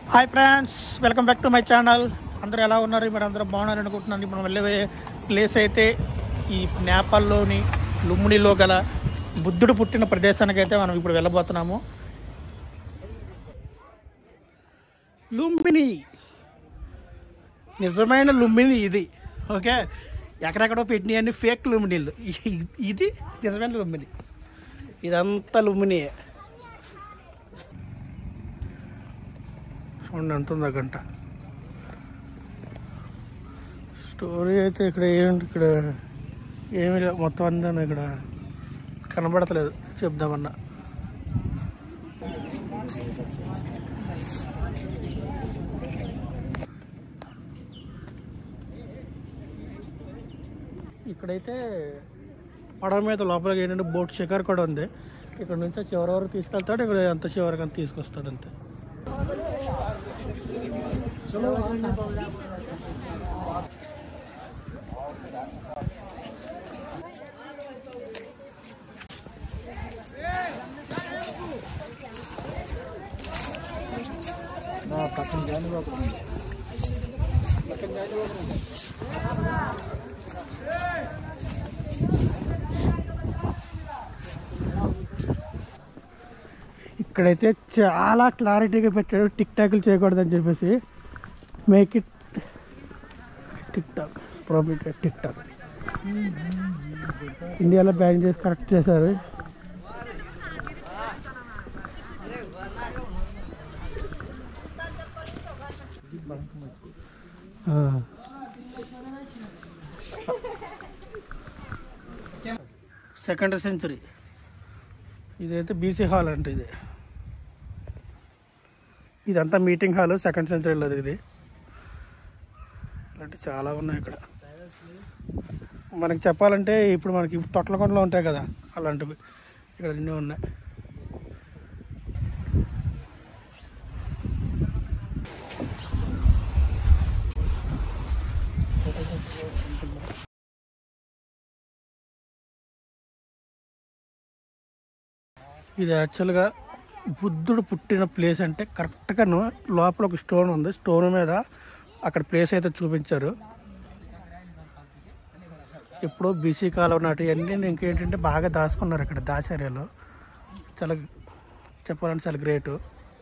hi friends welcome back to my channel అందరూ ఎలా ఉన్నారు మీరు అందరూ బాగున్నారు అనుకుంటున్నాను ఇప్పుడు మనం వెళ్ళే ప్లేస్ అయితే ఈ నేపాల్లోని లుమ్మిడిలో గల బుద్ధుడు పుట్టిన ప్రదేశానికి అయితే మనం ఇప్పుడు వెళ్ళబోతున్నాము లుంబిని నిజమైన లుంబిని ఇది ఓకే ఎక్కడెక్కడో పెట్టినవన్నీ ఫేక్ లుంబినీళ్ళు ఇ- ఇది నిజమైన లుంబిని ఇదంతా లుంబినియే చూడండి ఎంత ఉందా గంట స్టోరీ అయితే ఇక్కడ ఏంటి ఇక్కడ ఏమీ లేదు మొత్తం అన్నీ ఇక్కడ కనబడతలేదు చెప్దామన్నా ఇక్కడైతే పడవ మీద లోపలికి ఏంటంటే బోట్ షికార్ కూడా ఉంది ఇక్కడ నుంచి చివరి వరకు తీసుకెళ్తాడు ఇక్కడ అంత చివరికి అంత తీసుకొస్తాడు అంతే ఇక్కడైతే చాలా క్లారిటీగా పెట్టాడు టిక్ టాక్లు చేయకూడదని చెప్పేసి make it TikTok profit TikTok ఇండియాలో బ్యాన్ చేసి కరెక్ట్ చేశారు సెకండ్ సెంచరీ ఇదైతే బీసీ హాల్ అంటే ఇది ఇదంతా మీటింగ్ హాల్ సెకండ్ సెంచరీలో ఇది ఇలాంటి చాలా ఉన్నాయి ఇక్కడ మనకి చెప్పాలంటే ఇప్పుడు మనకి తొట్లకొండలో ఉంటాయి కదా అలాంటివి ఇక్కడ అన్నీ ఉన్నాయి ఇది యాక్చువల్గా బుద్ధుడు పుట్టిన ప్లేస్ అంటే కరెక్ట్గా లోపల ఒక స్టోన్ ఉంది స్టోన్ మీద అక్కడ ప్లేస్ అయితే చూపించారు ఎప్పుడో బీసీ కాలం నాటి అన్నీ ఇంకేంటంటే బాగా దాచుకున్నారు ఇక్కడ దాచేరియాలో చాలా చెప్పాలంటే చాలా గ్రేటు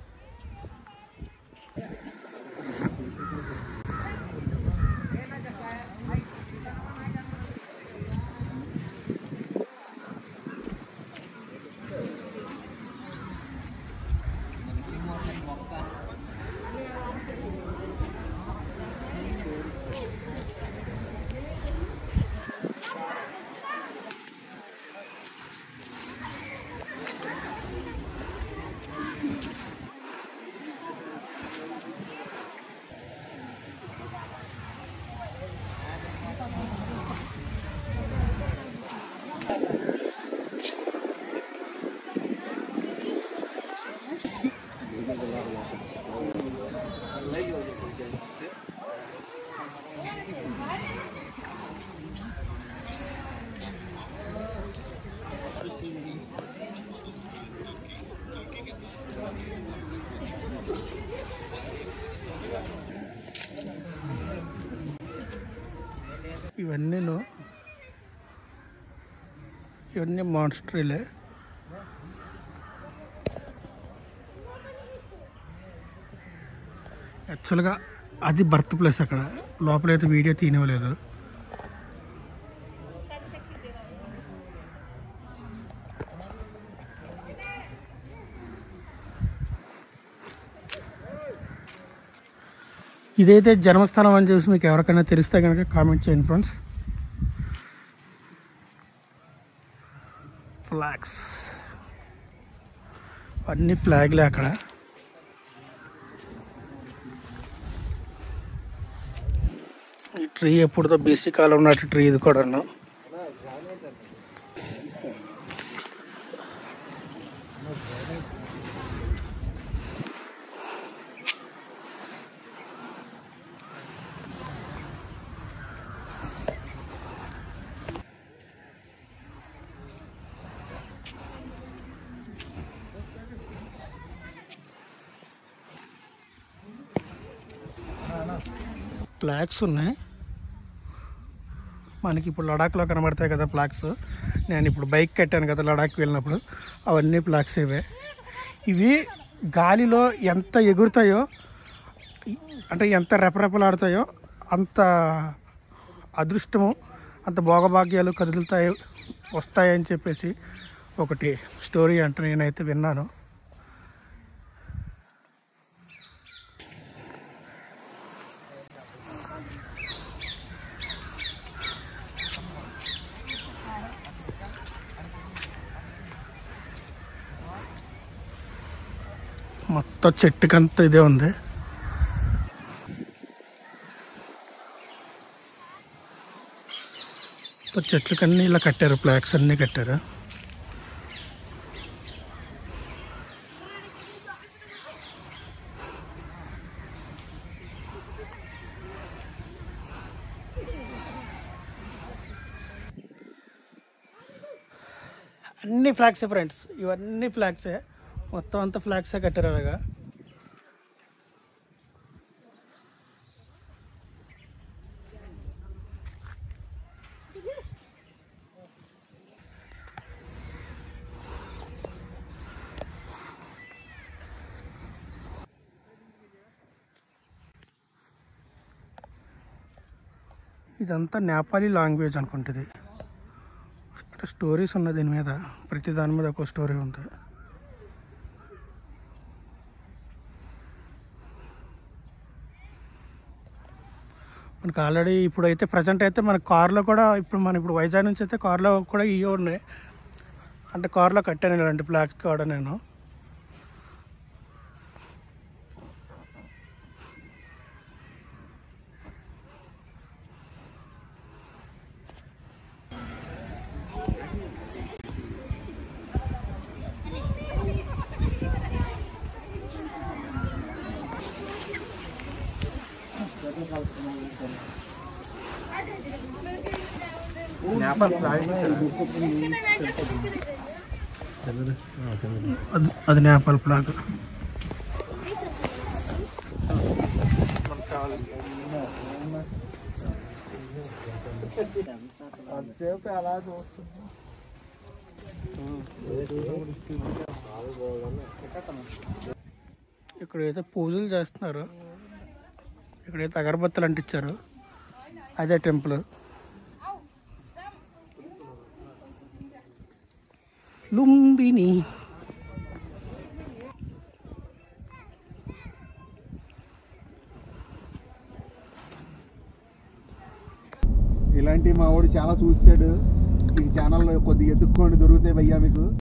ఇవన్నీ ఇవన్నీ మాన్స్ట్రీలే యాక్చువల్గా అది బర్త్ ప్లేస్ అక్కడ లోపలైతే వీడియో తీనివ్వలేదు ఇదైతే జన్మస్థలం అని చెప్పి మీకు ఎవరికైనా తెలిస్తే కనుక కామెంట్ చేయండి ఫ్రెండ్స్ ఫ్లాగ్స్ అన్ని ఫ్లాగ్లే అక్కడ ఈ ట్రీ ఎప్పుడుదో బీసీ కాలం నాటి ట్రీ ఇది కూడాను ఫ్లాగ్స్ ఉన్నాయి మనకి ఇప్పుడు లడాఖ్లో కనబడతాయి కదా ఫ్లాగ్స్ నేను ఇప్పుడు బైక్ కట్టాను కదా లడాక్ వెళ్ళినప్పుడు అవన్నీ ఫ్లాగ్స్ ఇవే ఇవి గాలిలో ఎంత ఎగురుతాయో అంటే ఎంత రెపరెపలాడుతాయో అంత అదృష్టము అంత భోగభాగ్యాలు కదులుతాయి వస్తాయని చెప్పేసి ఒకటి స్టోరీ అంటే నేనైతే విన్నాను మొత్తం చెట్టుకంతా ఇదే ఉంది మొత్తం చెట్లకన్నీ ఇలా కట్టారు ఫ్లాగ్స్ అన్నీ కట్టారు అన్ని ఫ్లాగ్సే ఫ్రెండ్స్ ఇవన్నీ ఫ్లాగ్సే మొత్తం అంతా ఫ్లాగ్సే కట్టారు అలాగా ఇదంతా నేపాలీ లాంగ్వేజ్ అనుకుంటుంది అంటే స్టోరీస్ ఉన్నాయి దీని మీద ప్రతి దాని మీద ఒక స్టోరీ ఉంది మనకు ఆల్రెడీ ఇప్పుడు అయితే ప్రజెంట్ అయితే మన కార్లో కూడా ఇప్పుడు మన ఇప్పుడు వైజాగ్ నుంచి అయితే కార్లో కూడా ఇవే ఉన్నాయి అంటే కార్లో కట్టాను ఇలాంటి ఫ్లాగ్స్ కూడా నేను అది అది నేపాల్ ఫ్లాగ్ ఇక్కడైతే పూజలు చేస్తున్నారు ఇక్కడైతే అగరబత్తులు అంటించారు అదే టెంపుల్ లుంబిని ఇలాంటి మా వాడు చాలా చూసాడు మీకు ఛానల్లో కొద్దిగా ఎత్తుక్కోండి దొరుకుతాయి భయ్యా మీకు